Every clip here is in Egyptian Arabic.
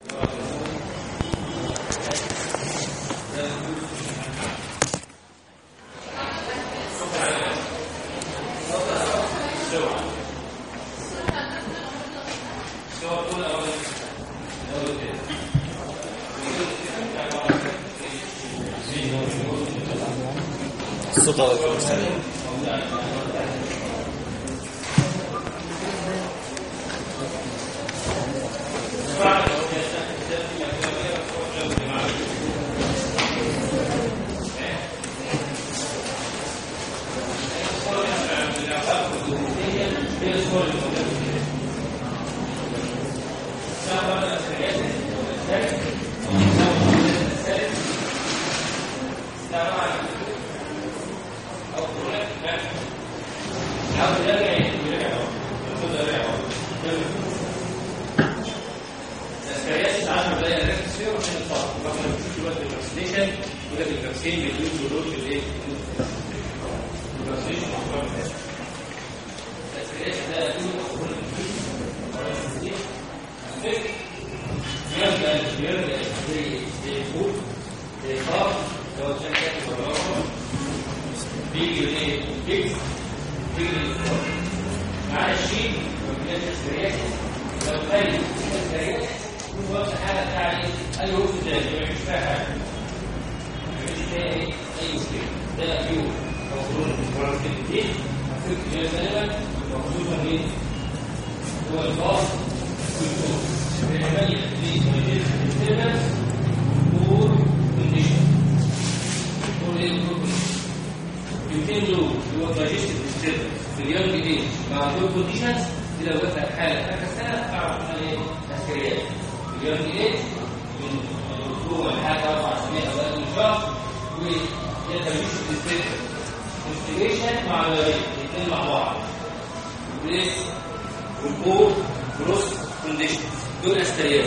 الصوت على المستمع الاسكرياسيس 10 دقايق ركز فيها وعشان الفرق واحنا بنشوف دلوقتي الفاكسينيشن يقول لك الفاكسين بيدوز دور في الايه؟ الفاكسينيشن مشروع الاسكرياسيس ده له يرجع يرجع زي زي الفول زي الخاص لو كان كاتب بالرقم بيجي ايه؟ فيكس بيجي للفول مع الشيء وبيجي الاسكرياسيس لو كان الاسكرياسيس هو نفس الحاله بتاع ايه؟ اي وقت تاني ما فيش فيها حاجه ما فيش فيها ايه؟ اي مشكله ده فيو موجود في البرامج دي هتفك فيها غالبا موجود مين؟ هو الباص والفول بيعمل لي ديستربنس اور كونديشن اور ايه يمكن له هو دايجستيف ديستربنس في اليونج ايج مع دول كونديشنز دي لو جت لك حاله اخر سنه تعرف انها ايه؟ تسكريات اليونج ايج من اسبوع لحد اربع سنين او اقل من شهر وهي دايجستيف ديستربنس انستيجيشن مع الوالد الاثنين مع بعض والايه؟ والكور كروس كونديشنز دول اسكريات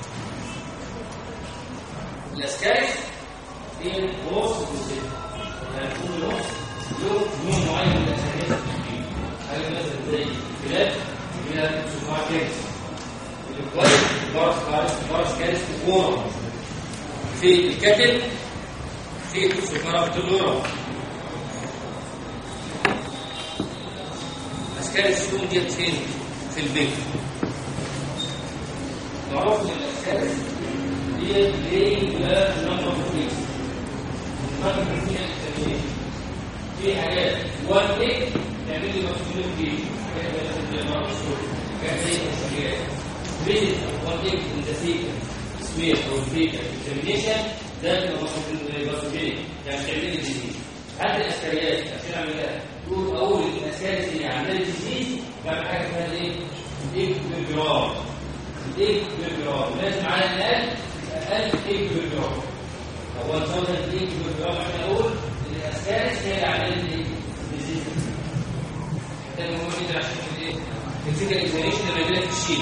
الاسكاريس هي الوصف بالذات يعني كل وصف له نوع معين من الاسكاريات حاجه مثلا زي الكلاب فيها سفاح كارث الكويس البرص كارث البرص كارث كوره في الكتل في سفاره بتدوره اسكاريس تكون ديت فين في البيت معروف ان الاسكاريس هي ليه لا نمبر فريز نمبر فريز في حاجات وان ايه تعمل لي مسؤوليه دي حاجات زي المرسول حاجات زي الحاجات فيزيت وان ايه ان ذا سيكل سمير او فيكال اكزامينيشن ده بيبقى مسؤوليه يعني تعمل لي ديزيز حتى الاسكريات عشان اعمل ده تقول اول الاسكريات اللي عامله لي ديزيز بعمل حاجه اسمها ايه؟ ايه بالجرام ايه بالجرام لازم على الاقل اقل ايه بالجرام هو نصور الايه بالجرام عشان اقول ان الاسكارس هي اللي عملت ايه؟ ديزيز ده مهم جدا عشان ايه؟ الفكره الاكزامينشن لما يجي لك الشيء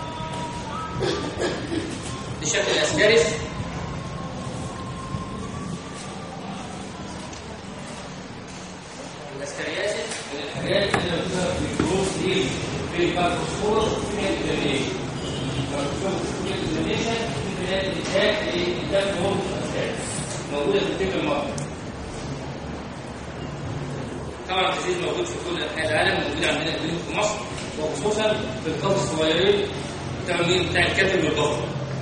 دي شكل الاسكارس الاسكارياسيس من الحاجات اللي بتظهر في الجروب دي في الباركوسفور وفي الاكزامينشن الباركوسفور في الاكزامينشن موجودة في الطب المصري طبعا التزييز موجود في كل انحاء العالم موجود عندنا في مصر وخصوصا في القوس الصغيرين بتاع مين بتاع الكاتب والبطل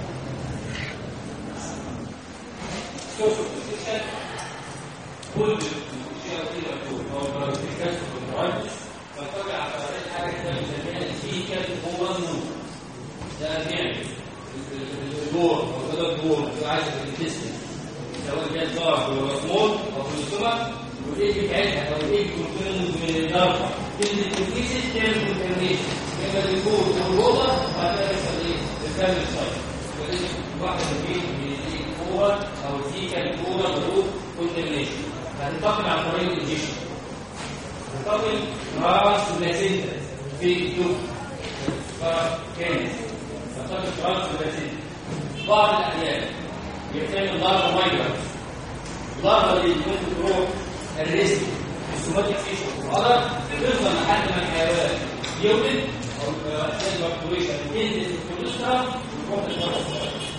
سورس اوف كل الاشياء دي مكتوب هو الباراسيتيكاس والبرايتس فطبعا على حاجه كده بنسميها السي كاتب هو النور ده بيعمل الدور او كده الدور اللي عايز الانتستين سواء كان ضار ولا سمول او في السمك والايه بتاعتها او الايه بتكون من ضربه كلمه الكيسيس تعمل كونترنيشن اما الدور او الوضع بعد كده يحصل ايه؟ الفاميلي سايت واحده من دي كوره او دي كانت كوره بروح كونترنيشن هتنتقل عن طريق الانجيشن هتنتقل راس بلاسينتا في الدور كانت تنتقل راس بلاسينتا بعض الاحيان بيعمل ضربه مايجرانت الضربه دي ممكن تروح الريسك السوماتيك فيشن والقدر بتفضل لحد ما الحيوان يولد او اثناء الفاكتوريشن تنزل في الكوليسترول وتروح للضربه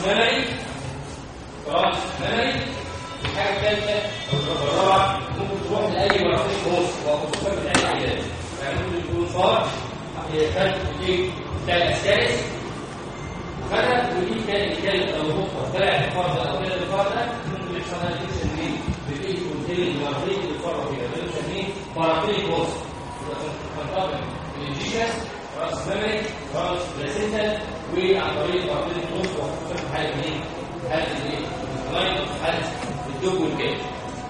ميموري ترانس ميموري الحاجه الثالثه او الرابعه ممكن تروح لاي مرافق كورس وخصوصا بتاع العيادات يعني ممكن يكون صار خد الايه بتاع الاساس وخدها ودي كان الكلمه او النقطه طلع الفرد او كده الفرد ده ممكن يحصل لها ديكشن دي بتيجي كونتين المرافق اللي فرق كده ده بنسميه بارافيك كورس فانطبق الجيشس راس ميموري راس بلاسينتا وعن طريق بارافيك كورس وخصوصا في حاله ايه؟ حاله الايه؟ اللاين حاله الدب والكلب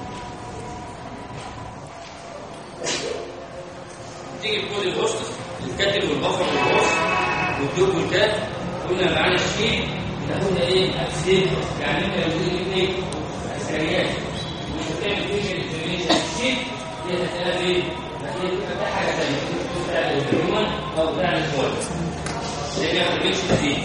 تيجي تقول الوسط الكاتب والبفر والوسط والدوب والكات قلنا معانا الشيء بناخدها ايه اكسيد يعني انت لو تقول ايه عسكريات مش هتعمل فيه الانفورميشن الشيء دي هتلاقيها فين؟ هتلاقي ده حاجه ثانيه بتاع الهيومن او بتاع الفول اللي ما بتعملش فيه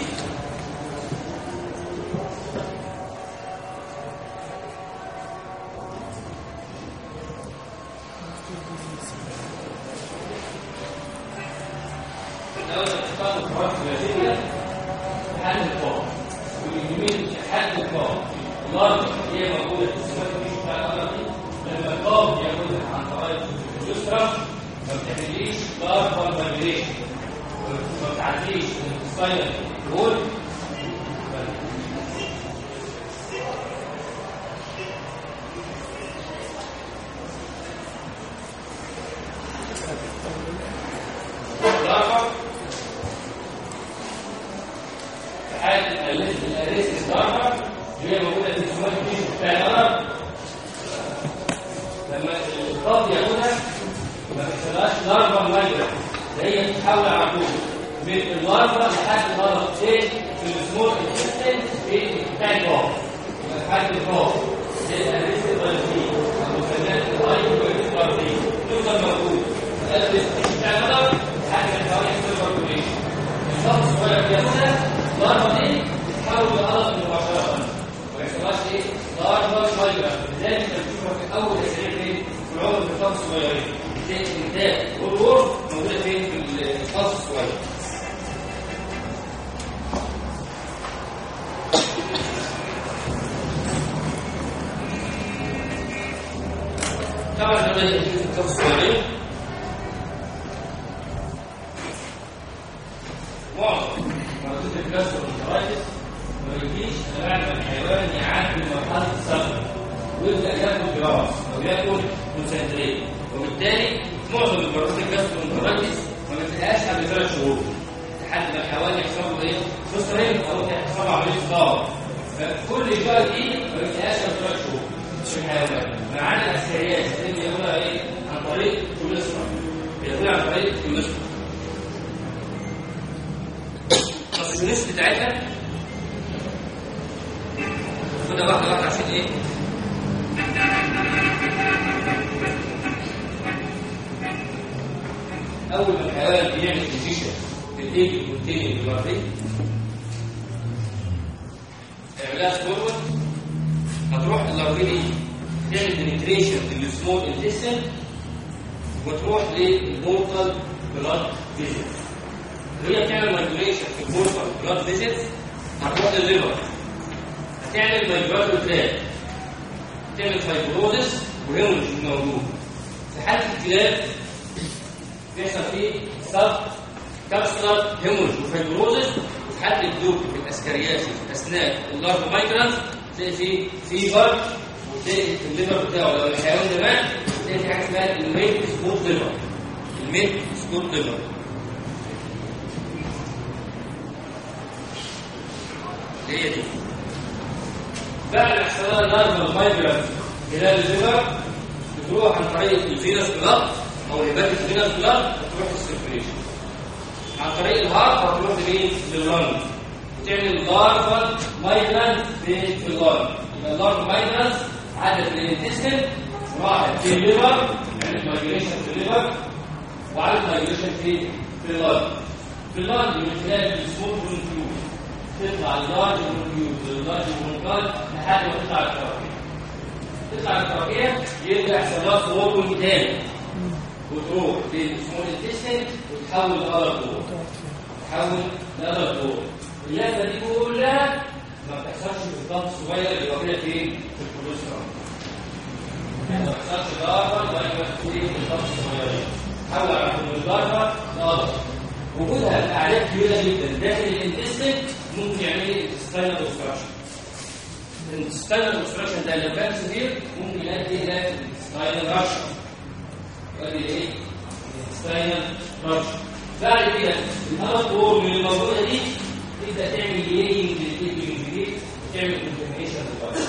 ما بتحصلش في الضغط الصغير اللي موجوده فين؟ في الكوليسترول يعني ما بتحصلش ضربه لغايه ما تكون في الضغط الصغيرين حول على كل ضربه ضغط وجودها في اعداد كبيره جدا داخل الانتستين ممكن يعمل لي ستاينال اوبستراكشن الستاينال اوبستراكشن ده لو كان كبير ممكن يؤدي الى ستاينال رشا يؤدي ايه؟ ستاينال رشا بعد كده الارض وورم اللي موجوده دي تبدا تعمل لينج للكيدني الجديد وتعمل كونتامينيشن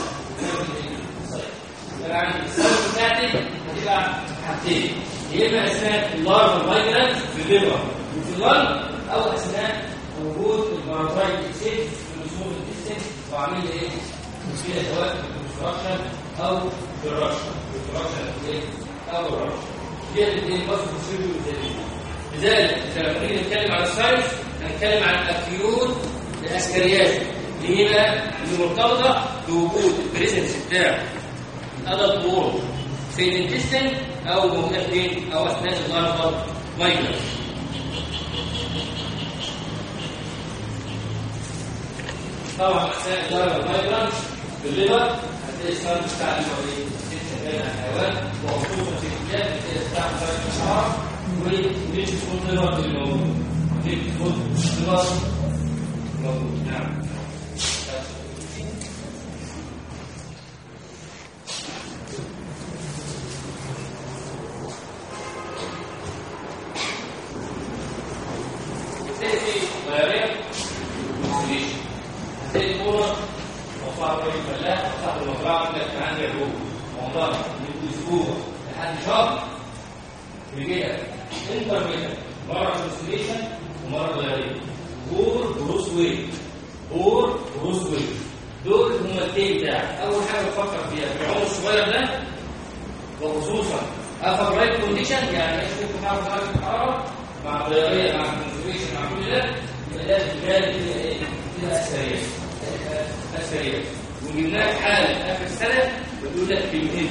يبقى عندي السيرف بتاعتي هتبقى حاجتين يا اما اثناء اللارفا مايجرانت في الليفر وفي اللنج او اثناء وجود البارازايت اكسيد في الاسمور الانتستين وعامل لي ايه؟ مشكله سواء في الكونستراكشن او في الرشا الكونستراكشن ايه؟ او الرشا دي الاثنين بس بتصير لذلك اذا لما نيجي نتكلم على الساينس هنتكلم عن الاكيوت الاسكريات اللي هي بقى اللي مرتبطه بوجود البريسنس بتاع الادلت وورد في الانتستين او موجوده فين او اثناء الضربه مايكرو طبعا اثناء الضربه مايكرو في الليفر هتلاقي الساينس بتاع الليفر ايه؟ بين الحيوان وخصوصا في الكتاب بتلاقي بتاع درجه الحراره وليش تكون الليفر الموجود ليه تكون الليفر موجود نعم تأتي غيرية مستريش تأتي كورة وصاحب رجل فلاح وصاحب المزرعة يقول لك أنا عندي عروق والله من أسبوع لحد شهر بكده انترميتنت مرة كونستليشن ومرة غيرية بور بروس ويت بور بروس ويت دول هم التين بتاعك أول حاجة تفكر فيها في العمر الصغير ده وخصوصا أفر رايت كونديشن يعني ايش ممكن تعرف درجة الحرارة مع الغيرية مع الكونستليشن مع كل ده يبقى ده الجانب كده ايه؟ كده أسفرية أسفرية وجبناك حالة آخر السنة بتقول لك كلمتين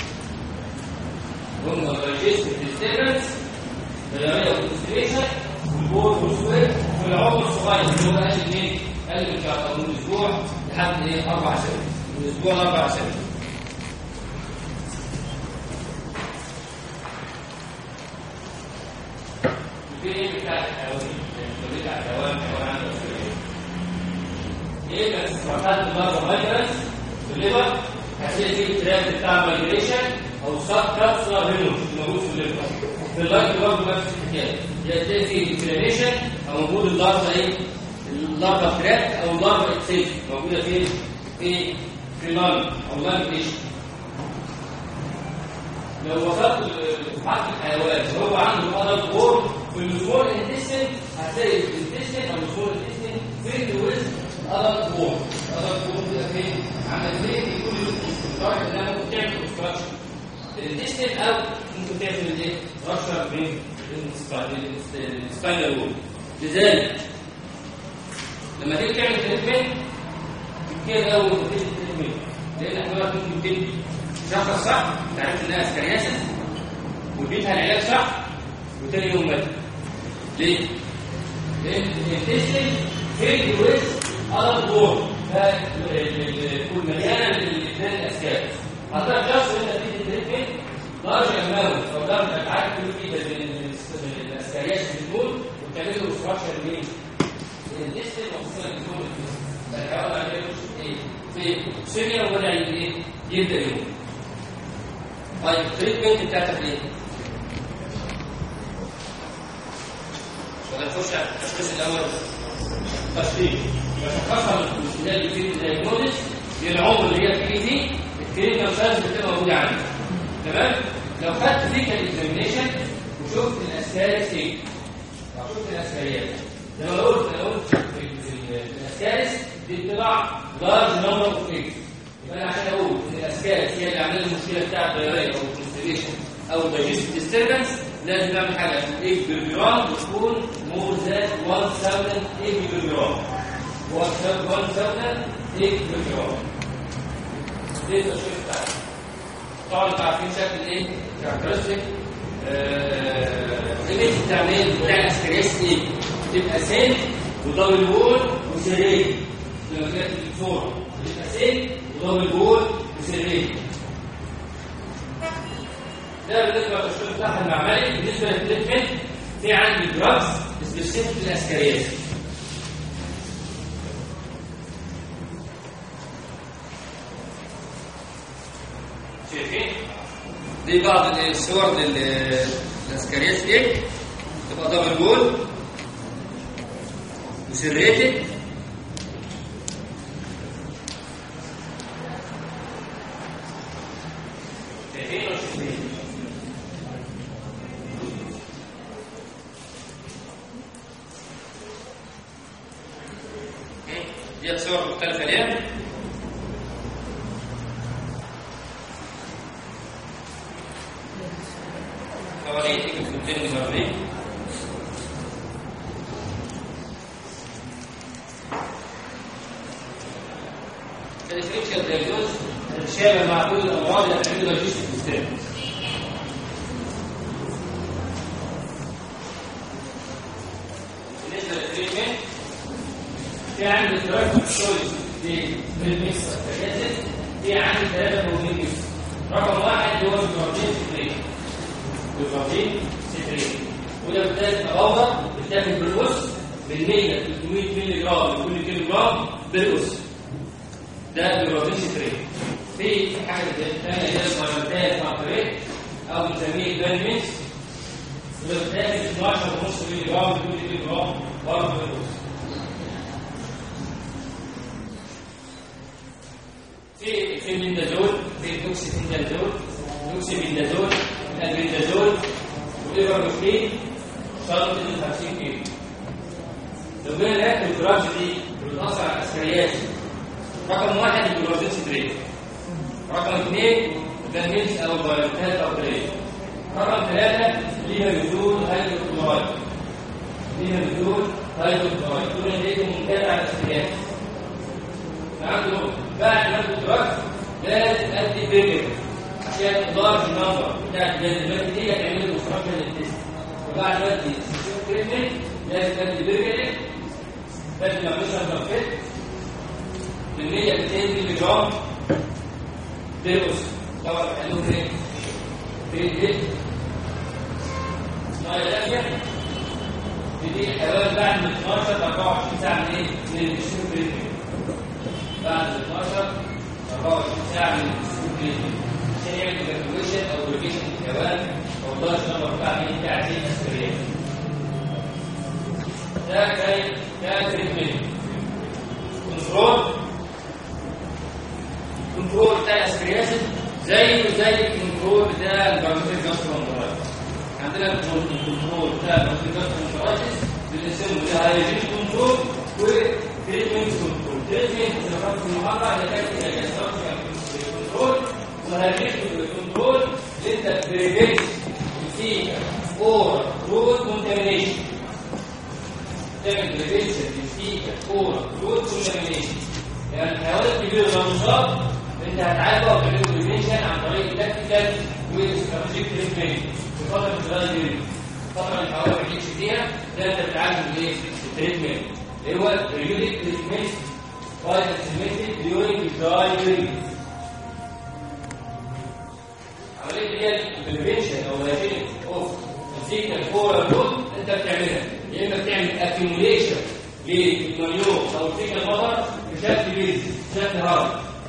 دول هم الريجستر ديستربنس الغيرية والكونستليشن والبور والسويت في العمر الصغير اللي هو اقل من ايه؟ اقل من شهر او من اسبوع لحد ايه؟ اربع سنين من اسبوع لاربع سنين في ايه بتاع الحيوان بتاع الحيوان حيوان عنده مسؤوليه ايه بس مرحله المرض مايجرنس في الليفر هتلاقي فيه التراك بتاع المايجريشن او سب كابسولار هيموج موجود في الليفر في اللايف برضه نفس الحكايه تلاقي فيه انفلاميشن او موجود اللارفا ايه اللارفا تراك او اللارفا اتسيل موجوده فين في في اللانج او اللانج تيشن لو وصلت لحد الحيوان وهو عنده ادلت بور في السمول انتستين هتلاقي الانتستين او السمول انتستين فين ويز ادلت بور ادلت بور كده فين عامل فين يكون لدرجه انها ممكن تعمل اوبستراكشن الانتستين او ممكن تعمل ايه رشر بين السباينال وول لذلك لما تيجي تعمل تريتمنت كتير قوي ممكن تدي تريتمنت لان احنا ممكن تدي شخص صح تعرف انها اسكرياسس واديتها العلاج صح وتاني يوم مات ليه؟ لان الانتستين فيلد ويز ادلت بور تكون مليانه بالاثنين الاسكار حضرتك شخص انت تدي تريتمنت لارج اماونت او درجه الحاجه كل في الاسكرياسس بتكون وتعمل له استراكشر مين؟ الانتستين وخصوصا الانسولين فالحيوان بعد ايه؟ في سيريا وبدا ايه؟ يبدا يوم طيب التريتمنت بتاعتك ايه؟ ولا نخش على التشخيص الاول تشخيص يشخصها من خلال الفيلم دايجنوزيس للعمر اللي هي بتيجي فيه الكلينيكال ساينس بتبقى موجوده عندك تمام؟ لو خدت فيكال اكزامينيشن وشفت الاسكاريس ايه؟ لو شفت الاسكاريات زي ما قلت انا قلت في الاسكاريس دي بتطلع لارج نمبر اوف ايجز يبقى انا عشان اقول ان الاسكاريس هي اللي عامله المشكله بتاع الدايريه او الكونستيبيشن او الدايجستيف ديستربنس لازم نعمل حاجه ايج بالجرام بتكون مور ذان 1000 ايج بالجرام 1000 ايج بالجرام دي التشخيص بتاعها طبعا انتوا عارفين شكل ايه؟ كاركترستيك الايمج بتاع مين؟ بتاع الاسكريس ايه؟ تبقى سيل ودبل وول وسيرين لما جت الفور الاساسي ودبل بول وسرين ده بالنسبه للتشخيص بتاعها المعملي بالنسبه للتريتمنت في عندي دراجز سبيسيفيك للاسكرياز شايفين دي بعض الصور للاسكرياز دي تبقى دبل بول وسريتد شايفين ولا شايفين؟ دي صور مختلفة ليها حوالي تيجي في 240 الديفرنشال دايجنوز الشامل مع كل الامراض اللي بتعمل لوجيستيك سيستم بالنسبه للتريتمنت في عندي ثلاث تشويس في الميكس في عندي ثلاثه مهمين جدا رقم واحد هو البروتين سيتريت البروتين سيتريت وده بالتالي تغوط بتاخد بالقص من 100 ل 300 مللي جرام لكل كيلو جرام بالقص ده البروتين سيتريت في حاجه ثانيه هي الفيروتات فاكتوريت او بنسميه البانميكس وده بتاخد 12.5 مللي جرام لكل كيلو جرام برضه بالقص في في بندازول في توكسيفيندازول توكسيفيندازول البندازول والايفرمكتين شرط 50 كيلو لو جينا ناكل الدراج دي بتاثر على الاسكريات رقم واحد الجلوزين ستريت رقم اثنين الفانيلز او الفيروتات او تريت رقم ثلاثه ليها بدون هيدروكلورايد ليها بدون هيدروكلورايد دول اللي ممتنع على الاسكريات عنده بعد ما الدراج لازم ادي برجر عشان اللارج نمبر بتاع الجلد دي هتعمل له مستقبل للتست وبعد ما ادي تريتمنت لازم ادي برجر لازم اعمل له فيت من 100 ل 200 مللي جرام بيرقص طبعا قالوا فين؟ فين دي؟ ميه دافيه دي حوالي بعد من 12 ل 24 ساعه من ايه؟ من الشرب بريكنج بعد 12 24 ساعه من السكوت عشان يعمل ايفاكويشن او بريكيشن للحيوان او الدرجه نمبر بتاع مين بتاع زي الاسكريات ده كان ده تريتمنت كنترول كنترول بتاع الاسكرياسيس زيه زي الكنترول بتاع البارامتر جاسترونترايتس عندنا الكنترول بتاع البارامتر جاسترونترايتس بنقسمه لهايجين كنترول وتريتمنت كنترول تريتمنت زي ما في المحاضره اللي كانت هي كنترول وهايجين كنترول اللي انت بريفنت في اور رود كونتامينيشن تعمل بريفنشن للفيكا اور رود كونتامينيشن يعني الحيوانات الكبيره لو مصاب انت هتعالجه وتعمل له بريفنشن عن طريق التكتيكال والاستراتيجيك تريتمنت في فتره الغاز دي الفتره اللي الحيوان ما بيعيش فيها ده انت بتعالجه بالايه؟ التريتمنت اللي هو ريجوليك تريتمنت باي اسيمتريك ديورنج الدراي بيريد عمليه اللي هي البريفنشن او الهيجينيك اوف الفيكال فور رود انت بتعملها يا اما بتعمل اكيوميليشن للمليون او الفيكال مطر بشكل بيزي بشكل هارد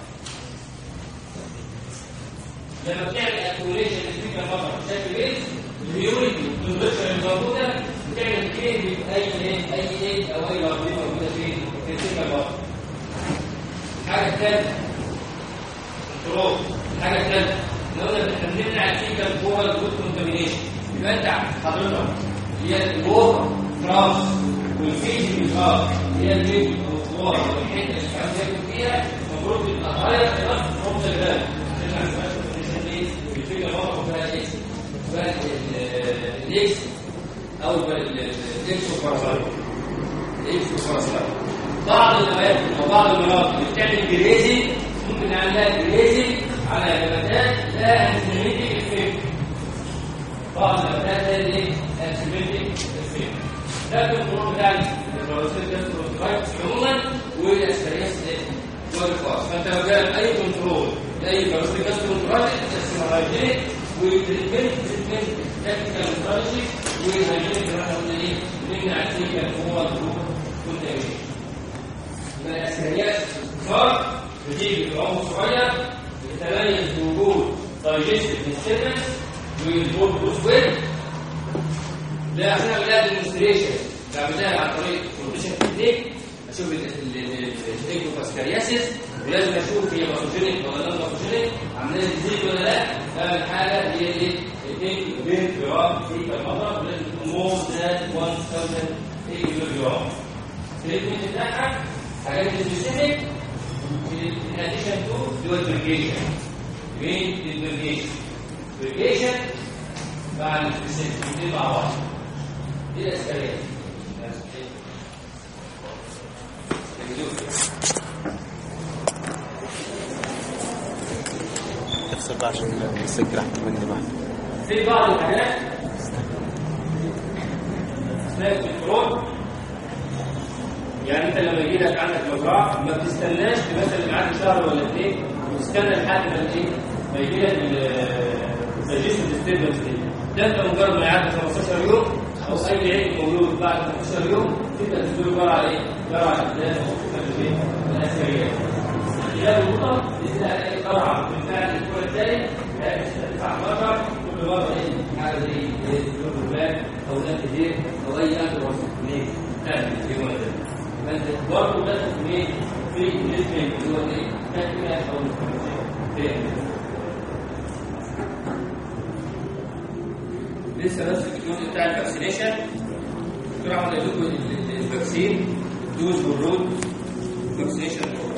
لما بتعمل اكيوميليشن للفيكال مطر بشكل بيزي الهيوريتي والبريشر الموجوده بتعمل كيري اي ايه اي ايه او اي مرضيه موجوده فين في الفيكال مطر الحاجه الثالثه كنترول الحاجه الثالثه لو احنا بنمنع الفيكال جوه الجود كونتامينيشن يبقى انت حضرتك هي الووتر كراس والفيش بالغار هي البيت والخضار والحته اللي كان بياكل فيها المفروض تبقى غايه في نفس الخبز الغالي عشان ما تبقاش الكونديشن دي الفكره برضه فيها اكس بقى الاكس او الاكس والباراسايت الاكس والباراسايت بعض النبات او بعض المناطق اللي بتعمل جريزي ممكن نعملها جريزي على نباتات لا انسيميتيك افكت بعض النباتات هي ايه؟ انسيميتيك افكت ده الكنترول بتاع البروسيس جاستروفايتس عموما والاسكرياس جوه الفاس فانت لو جالك اي كنترول لاي باراسيتيك كنترول تقسم هايجينيك وتريتمنت تريتمنت تكتيكال ميثولوجي وهايجينيك زي ما احنا قلنا ايه نمنع الكلينيكال هو الجروب كونتاميشن يبقى الاسكرياس باختصار بتيجي في عمر صغير بتتميز بوجود دايجستيف ديستربنس والبول بوسويل لا عشان اعمل لها ديمونستريشن بعملها عن طريق بروتيشن تكنيك اشوف التكنوفاسكارياسيس ولازم اشوف هي باثوجينيك ولا لا باثوجينيك عامله ديزيز ولا لا اعمل حاجه هي ايه التيك بين جرام في المضرب ولازم تكون مور ذان 1000 كيلو جرام التريتمنت بتاعها حاجات سبيسيفيك in addition to your irrigation green irrigation irrigation مع السبيسيفيك الاثنين مع بعض دي الاسكاليه تفصل بقى عشان السكر احمد مني بعد في بعض الحاجات اسمها الكنترول يعني انت لما يجي لك عندك مزرعه ما بتستناش مثلا بعد شهر ولا اثنين وتستنى لحد ما ايه ما يجي لك الدايجستيف ديستربنس دي ده انت مجرد ما يعدي 15 يوم او اي عيد مولود بعد 15 يوم تبدا تدور بقى على ايه؟ بقى على الدم الاسريه خلال النقطه تلاقي اي قرعه من فعل الاسبوع الثاني تدفع مره كل مره ايه حاجه زي البلوك او نفس كتير او اي اكل وسط منين؟ فعلا في هو ده فانت برضه ده منين؟ في نسبه اللي هو ايه؟ تكمله او لسه بس في الجزء بتاع الفاكسينيشن دكتور احمد يقول لكم الفاكسين دوز والرود فاكسينيشن